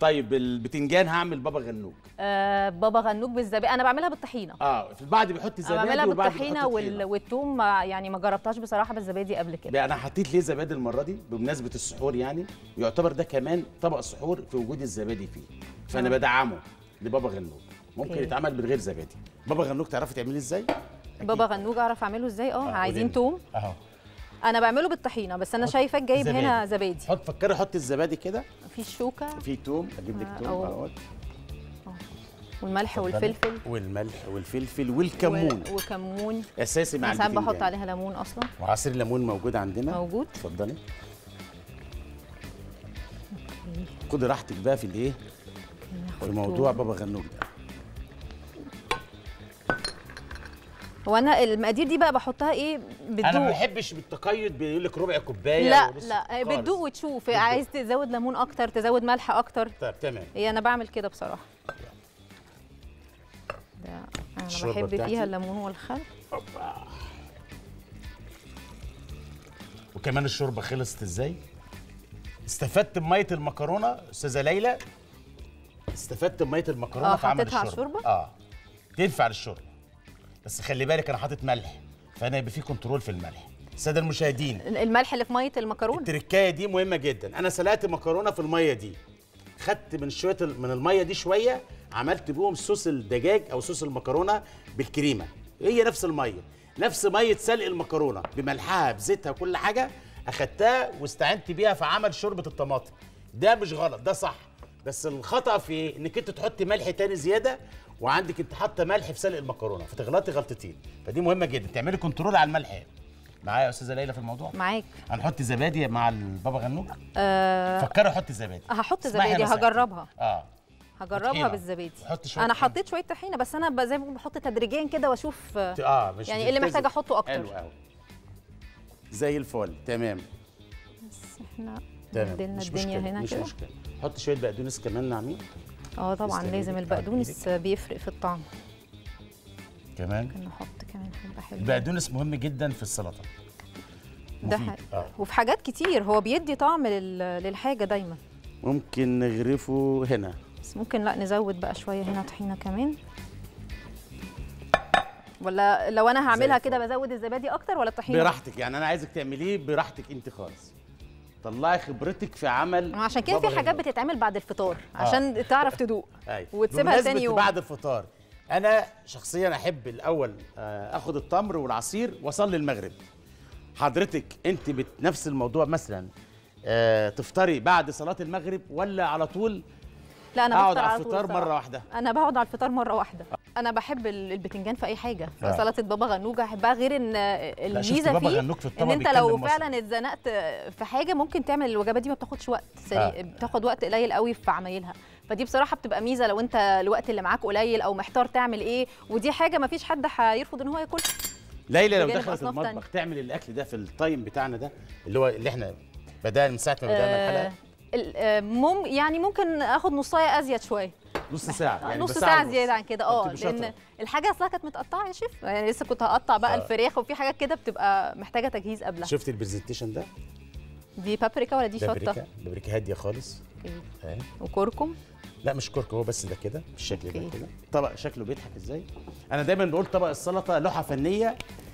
طيب البتنجان هعمل بابا غنوج آه بابا غنوج بالزبادي انا بعملها بالطحينه اه في البعض بيحط انا زبادي بعملها والبعض بالطحينه بيحط وال... طحينة. والثوم ما- يعني ما جربتهاش بصراحه بالزبادي قبل كده لا انا حطيت ليه زبادي المره دي بمناسبه السحور يعني يعتبر ده كمان طبق السحور في وجود الزبادي فيه فانا بدعمه لبابا غنوج ممكن أوكي. يتعمل من غير زبادي بابا غنوج تعرفي تعمليه ازاي أكيد. بابا غنوج اعرف اعمله ازاي اه آه، عايزين قوليلي. توم اهو انا بعمله بالطحينه بس انا شايفاك جايب هنا زبادي حط فكري حط الزبادي كده في الشوكه في توم اجيب لك آه، توم أهو. اهوت والملح والفلفل والملح والفلفل والكمون و- وكمون اساسي مع انا ساعات بحط البتنجان عليها ليمون اصلا وعصير الليمون موجود عندنا موجود اتفضلي خدي راحتك بقى في الايه في موضوع بابا غنوج ده هو انا المقادير دي بقى بحطها ايه انا ما بتدوق بحبش بالتقيد بيقول لك ربع كوبايه لا ونص لا خالص. بتدوق وتشوف بتدوق. عايز تزود ليمون اكتر تزود ملح اكتر طيب تمام هي انا بعمل كده بصراحه ده انا الشوربة بحب بتاعتي. فيها الليمون والخل أوبا. وكمان الشوربه خلصت ازاي استفدت بميه المكرونه استاذه ليلى استفدت بميه المكرونه آه، في عمل حطيتها على الشوربه الشوربة؟ اه تنفع للشوربه بس خلي بالك انا حاطط ملح فانا يبقى في كنترول في الملح الساده المشاهدين الملح اللي في ميه المكرونه التركايه دي مهمه جدا انا سلقت مكرونه في الميه دي خدت من شويه ال- من الميه دي شويه عملت بيهم صوص الدجاج او صوص المكرونه بالكريمه هي نفس الميه نفس ميه سلق المكرونه بملحها بزيتها كل حاجه اخدتها واستعنت بيها في عمل شوربه الطماطم ده مش غلط ده صح بس الخطا في ايه انك انت تحطي ملح تاني زياده وعندك انت حاطه ملح في سلق المكرونه فتغلطي غلطتين فدي مهمه جدا تعملي كنترول على الملح معايا يا استاذه ليلى في الموضوع معاك هنحط زبادي مع البابا غنوج أه فكري حطي زبادي هحط اسمعي زبادي نصيحتي. هجربها اه هجربها وطحينة. بالزبادي حطي شوية انا طحينة. حطيت شويه طحينه بس انا ب- زي ما بقول بحط تدريجيا كده واشوف آه، اه مش يعني ايه اللي بتلتزم. محتاجه احطه اكتر حلو قوي زي الفل تمام احنا تمام عدلنا مش الدنيا مشكلة. هنا مش كده مشكله حط شويه بقدونس كمان ناعمين اه طبعا تسلمي لازم ايدك، البقدونس بيفرق في الطعم كمان ممكن نحط كمان حبه حلوه البقدونس مهم جدا في السلطه ده مفيد. حقيقي. آه. وفي حاجات كتير هو بيدي طعم لل... للحاجه دايما ممكن نغرفه هنا بس ممكن لا نزود بقى شويه هنا طحينه كمان ولا لو انا هعملها الفل. كده بزود الزبادي اكتر ولا الطحينه براحتك يعني انا عايزك تعمليه براحتك انت خالص طلعي خبرتك في عمل عشان كده في بابا حاجات غنوج. بتتعمل بعد الفطار عشان تعرف تدوق أيوة. وتسيبها بمناسبة تاني يوم بعد الفطار انا شخصيا احب الاول آه، اخد التمر والعصير واصلي المغرب حضرتك انت بنفس الموضوع مثلا آه، تفطري بعد صلاه المغرب ولا على طول لا انا اقعد بفطر على على طول الفطار بصراحة. مره واحده انا بقعد على الفطار مره واحده انا بحب ال- البتنجان في اي حاجه آه. سلطه بابا غنوج احبها غير ان شفت الميزه بابا فيه غنوج في ان الطبق انت لو بيتكلم مصري. فعلا اتزنقت في حاجه ممكن تعمل الوجبات دي ما بتاخدش وقت سريع آه. بتاخد وقت قليل قوي في عمايلها فدي بصراحه بتبقى ميزه لو انت الوقت اللي معاك قليل او محتار تعمل ايه ودي حاجه ما فيش حد هيرفض ان هو ياكل ليلى لو بجانب دخلت أصناف المطبخ تانية. تعمل الاكل ده في التايم بتاعنا ده اللي هو اللي احنا بدانا من ساعه ما بدانا الحلقه ال- آه، مم يعني ممكن اخد نصايه ازيد شويه نص ساعه يعني نص بساعة ساعه ونص. زياده عن كده اه بتبقي شاطرة. لان الحاجه اصلا كانت متقطعه يا شيف يعني لسه كنت هقطع بقى آه. الفراخ وفي حاجات كده بتبقى محتاجه تجهيز قبلها شفت البرزنتيشن ده دي بابريكا ولا دي شطه بابريكا بابريكا هاديه خالص أوكي. اهي وكركم لا مش كركم هو بس ده كده بالشكل ده أوكي. كده طبق شكله بيضحك ازاي انا دايما بقول طبق السلطه لوحه فنيه